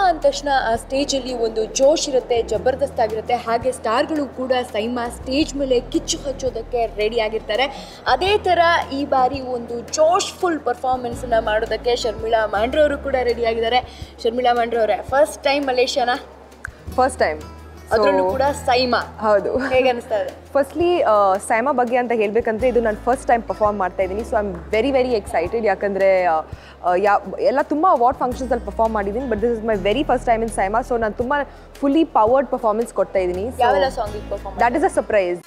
ಅಂದ ತಕ್ಷಣ ಆ ಸ್ಟೇಜಲ್ಲಿ ಒಂದು ಜೋಶ್ ಇರುತ್ತೆ ಜಬರ್ದಸ್ತ್ ಆಗಿರುತ್ತೆ ಹಾಗೆ ಸ್ಟಾರ್ಗಳು ಕೂಡ ಸೈಮಾ ಸ್ಟೇಜ್ ಮೇಲೆ ಕಿಚ್ಚು ಹಚ್ಚೋದಕ್ಕೆ ರೆಡಿ ಆಗಿರ್ತಾರೆ ಅದೇ ಥರ ಈ ಬಾರಿ ಒಂದು ಜೋಶ್ಫುಲ್ ಪರ್ಫಾರ್ಮೆನ್ಸನ್ನ ಮಾಡೋದಕ್ಕೆ ಶರ್ಮಿಳಾ ಮಾಂಡ್ರೆ ಅವರು ಕೂಡ ರೆಡಿ ಆಗಿದ್ದಾರೆ ಶರ್ಮಿಳಾ ಮಾಂಡ್ರೆ ಅವರೇ ಫಸ್ಟ್ ಟೈಮ್ ಮಲೇಷ್ಯಾನ ಫಸ್ಟ್ ಟೈಮ್ ಅದರಲ್ಲೂ ಕೂಡ ಸೈಮಾ ಹೌದು ಹೇಗೆ ಅನಿಸ್ತಾ ಇದೆ ಫಸ್ಟ್ಲಿ ಸ್ಯಾಮ ಬಗ್ಗೆ ಅಂತ ಹೇಳ್ಬೇಕಂದ್ರೆ ಇದು ನಾನು ಫಸ್ಟ್ ಟೈಮ್ ಪರ್ಫಾರ್ಮ್ ಮಾಡ್ತಾ ಇದ್ದೀನಿ so I am very very excited ಯಾಕಂದರೆ ಯಾ ಎಲ್ಲ ತುಂಬ ಅವಾರ್ಡ್ ಫಂಕ್ಷನ್ಸಲ್ಲಿ ಪರ್ಫಾರ್ಮ್ ಮಾಡಿದ್ದೀನಿ but this is my very first time in SIIMA so ನಾನು ತುಂಬ ಫುಲ್ಲಿ ಪವರ್ಡ್ ಪರ್ಫಾರ್ಮೆನ್ಸ್ ಕೊಡ್ತಾ ಇದ್ದೀನಿ ಯಾವೆಲ್ಲ song perform that is a surprise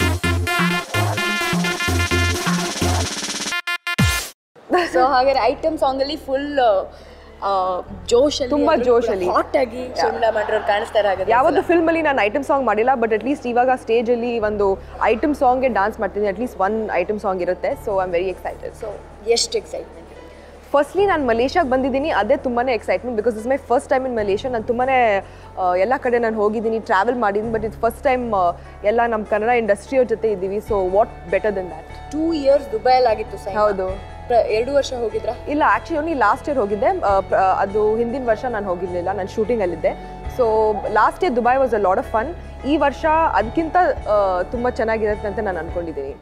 so ಹಾಗಾದ್ರೆ ಐಟಮ್ ಸಾಂಗ್ ಅಲ್ಲಿ ಫುಲ್ ಜೋಶ್ ತುಂಬಾ ಜೋಶಲ್ಲಿ. ಹಾಟ್ ಆಗಿ ಶರ್ಮಿಳಾ ಮಾಂಡ್ರೆ ಅವ್ರು ಕಾಣಿಸ್ತಾರೆ ಹಾಗಾದ್ರೆ ಯಾವತ್ತು ಫಿಲ್ಮಲ್ಲಿ ನಾನು ಐಟಮ್ ಸಾಂಗ್ ಮಾಡಿಲ್ಲ ಬಟ್ ಅಟ್ಲೀಸ್ಟ್ ಇವಾಗ ಸ್ಟೇಜಲ್ಲಿ ಒಂದು ಐಟಮ್ ಸಾಂಗ್ಗೆ ಡಾನ್ಸ್ ಮಾಡ್ತೀನಿ ಅಟ್ಲೀಸ್ಟ್ ಒನ್ ಐಟಮ್ ಸಾಂಗ್ ಇರುತ್ತೆ so I am very excited so ಎಷ್ಟು ಎಕ್ಸೈಟ್ಮೆಂಟ್ ಫಸ್ಟ್ಲಿ ನಾನು ಮಲೇಷ್ಯಾಗೆ ಬಂದಿದ್ದೀನಿ ಅದೇ ತುಂಬಾ excitement because is my first time in Malaysia ನಾನು ತುಂಬಾ ಎಲ್ಲ ಕಡೆ ನಾನು ಹೋಗಿದ್ದೀನಿ ಟ್ರಾವೆಲ್ ಮಾಡಿದ್ದೀನಿ ಬಟ್ ಇದು ಫಸ್ಟ್ ಟೈಮ್ ಎಲ್ಲ ನಮ್ಮ ಕನ್ನಡ ಇಂಡಸ್ಟ್ರಿಯವ್ರ ಜೊತೆ ಇದ್ದೀವಿ so what better than that two years ದುಬೈಲ್ ಆಗಿತ್ತು ಸೈಮಾ. ಹೌದು ಪ್ರ- ಎರಡು ವರ್ಷ ಹೋಗಿದ್ರಾ ಇಲ್ಲ ಆ್ಯಕ್ಚುಲಿ ಓನ್ಲಿ ಲಾಸ್ಟ್ ಇಯರ್ ಹೋಗಿದ್ದೆ ಆ, ಪ್ರ- ಅದು ಹಿಂದಿನ ವರ್ಷ ನಾನು ಹೋಗಿರಲಿಲ್ಲ ನಾನು ಶೂಟಿಂಗಲ್ಲಿದ್ದೆ so last year Dubai was a lot of fun ಈ ವರ್ಷ ಅದಕ್ಕಿಂತ ತುಂಬ ಚೆನ್ನಾಗಿರುತ್ತೆ ಅಂತ ನಾನು ಅಂದ್ಕೊಂಡಿದ್ದೀನಿ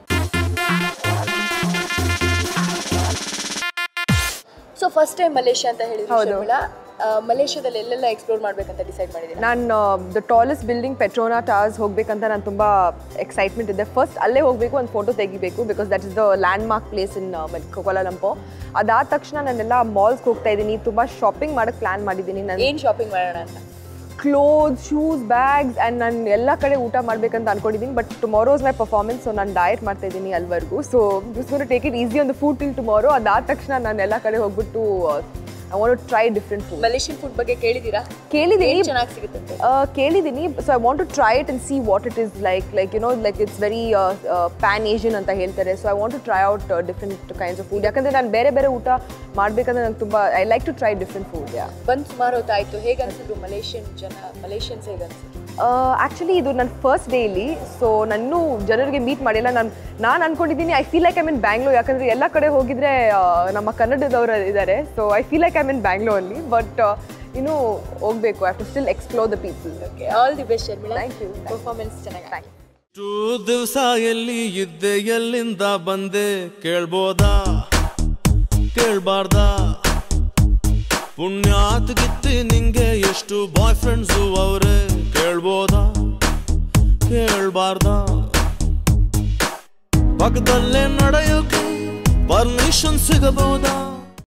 ಸೊ ಫಸ್ಟ್ ಟೈಮ್ ಮಲೇಷ್ಯಾ ಅಂತ ಹೇಳಿದ್ರು ಹೌದು. ಶರ್ಮಿಳಾ ಆ, ಮಲೇಷ್ಯಾದಲ್ಲಿ ಎಲ್ಲೆಲ್ಲ ಎಕ್ಸ್ಪ್ಲೋರ್ ಮಾಡ್ಬೇಕಂತ ಡಿಸೈಡ್ ಮಾಡಿದ್ದೀನಿ ನಾನು the tallest building Petronas Towers ಹೋಗ್ಬೇಕಂತ ನಾನು ತುಂಬ ಎಕ್ಸೈಟ್ಮೆಂಟ್ ಇದೆ ಫಸ್ಟ್ ಅಲ್ಲೇ ಹೋಗಬೇಕು ಒಂದು ಫೋಟೋ ತೆಗಿಬೇಕು because that is the landmark place in Kuala Lumpur ಅದಾದ ತಕ್ಷಣ ನಾನೆಲ್ಲ ಮಾಲ್ಸ್ಗೆ ಹೋಗ್ತಾ ಇದ್ದೀನಿ ತುಂಬ ಶಾಪಿಂಗ್ ಮಾಡೋಕ್ಕೆ ಪ್ಲ್ಯಾನ್ ಮಾಡಿದ್ದೀನಿ ನಾನು ಏನ್ ಶಾಪಿಂಗ್ ಮಾಡೋಣ ಅಂತ ಕ್ಲೋತ್ ಶೂಸ್ ಬ್ಯಾಗ್ಸ್ ಆ್ಯಂಡ್ ನಾನು ಎಲ್ಲ ಕಡೆ ಊಟ ಮಾಡ್ಬೇಕಂತ ಅನ್ಕೊಂಡಿದ್ದೀನಿ but tomorrow's my performance so ನಾನು ಡಯಟ್ ಮಾಡ್ತಾ ಇದ್ದೀನಿ ಅಲ್ಲಿವರೆಗೂ so this gonna take it easy on the food till tomorrow ಅದಾದ ತಕ್ಷಣ ನಾನು ಎಲ್ಲ ಕಡೆ ಹೋಗ್ಬಿಟ್ಟು I want try different food Malaysian food ಬಗ್ಗೆ ಕೇಳಿದ್ದೀರಾ ಕೇಳಿದ್ದೀನಿ ಏನ್ ಚೆನ್ನಾಗಿ ಸಿಗುತ್ತೆ Uh, ಕೇಳಿದ್ದೀನಿ so I want to try it and see what it is like like you know like it's very pan Asian ಅಂತ ಹೇಳ್ತಾರೆ so I want to try out different kinds of food ಯಾಕಂದರೆ ನಾನು ಬೇರೆ ಬೇರೆ ಊಟ ಮಾಡಬೇಕಂದ್ರೆ ನಂಗೆ ತುಂಬ I like to try different food yeah ಬಂದ್ ಸುಮಾರು ಹೊತ್ತಾಯ್ತು ಹೇಗೆ ಅನ್ಸಿದ್ರು ಮಲೇಷಿಯನ್ ಜನ ಮಲೇಷಿಯನ್ಸ್ ಹೇಗೆ ಅನ್ಸಿದ್ರು ಆ್ಯಕ್ಚುಲಿ ಇದು ನನ್ನ ಫಸ್ಟ್ ಡೇ ಇಲ್ಲಿ ಸೊ ನಾನು ಜನರಿಗೆ ಮೀಟ್ ಮಾಡಿಲ್ಲ ನಾನು ನಾನು ಅನ್ಕೊಂಡಿದ್ದೀನಿ I feel like I mean Bangalore ಯಾಕಂದರೆ ಎಲ್ಲ ಕಡೆ ಹೋಗಿದ್ರೆ ಆ, ನಮ್ಮ ಕನ್ನಡದವರು ಇದ್ದಾರೆ so I feel like I mean Bangalore ಅಲ್ಲಿ ಬಟ್ ಇನ್ನೂ ಹೋಗಬೇಕು I to still explore the people okay all the best Sharmila Thank you. Performance ಚೆನ್ನಾಗಿ ಟೂ ದಿವಸ ಎಲ್ಲಿ ಇದ್ದೆ ಎಲ್ಲಿಂದ ಬಂದೆ ಕೇಳ್ಬೋದಾ ಕೇಳ್ಬಾರ್ದಾ ಪುಣ್ಯಾತ್ ಗಿತ್ತಿ ನಿಂಗೆ ಎಷ್ಟು ಬಾಯ್ ಫ್ರೆಂಡ್ಸು ಅವ್ರೆ ಕೇಳ್ಬೋದಾ ಕೇಳ್ಬಾರ್ದಾ ಪಕ್ಕದಲ್ಲೇ ನಡೆಯೋಕೆ ಪರ್ಮಿಷನ್ ಸಿಗಬಹುದಾ